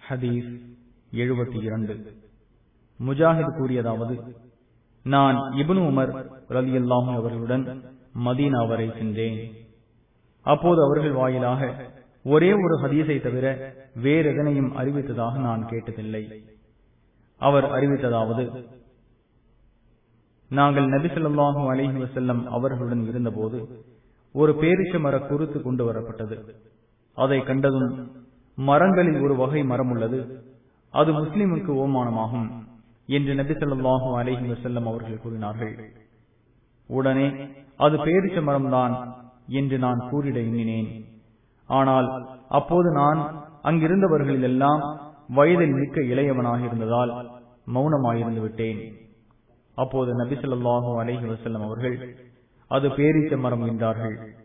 ஹதீஸ் எழுபத்தி இரண்டு முஜாஹித் கூறியதாவது நான் இபனு உமர் ரலி அல்லாஹும் அவர்களுடன் மதீனா வரை சென்றேன் அப்போது அவர்கள் வாயிலாக ஒரே ஒரு ஹதீஸை தவிர வேறெதனையும் அறிவித்ததாக நான் கேட்டதில்லை அவர் அறிவித்ததாவது நாங்கள் நபிசல்லாஹூ அலிஹி வசல்லம் அவர்களுடன் இருந்தபோது ஒரு பேரிச்ச மர குருத்து கொண்டு வரப்பட்டது அதை கண்டதும் மரங்களில் ஒரு வகை மரம் உள்ளது அது முஸ்லிமுக்கு ஓமானமாகும் என்று நபி சொல்லாஹு அலஹி வசல்லம் அவர்கள் கூறினார்கள் உடனே அது பேரிச்ச மரம்தான் என்று நான் கூறிட எண்ணினேன் ஆனால் அப்போது நான் அங்கிருந்தவர்களில் எல்லாம் வயதில் மிக்க இளையவனாக இருந்ததால் மௌனமாயிருந்து விட்டேன் அப்போது நபி சொல்லாஹு அலஹி வசல்லம் அவர்கள் அது பேரிச்ச மரம் என்றார்கள்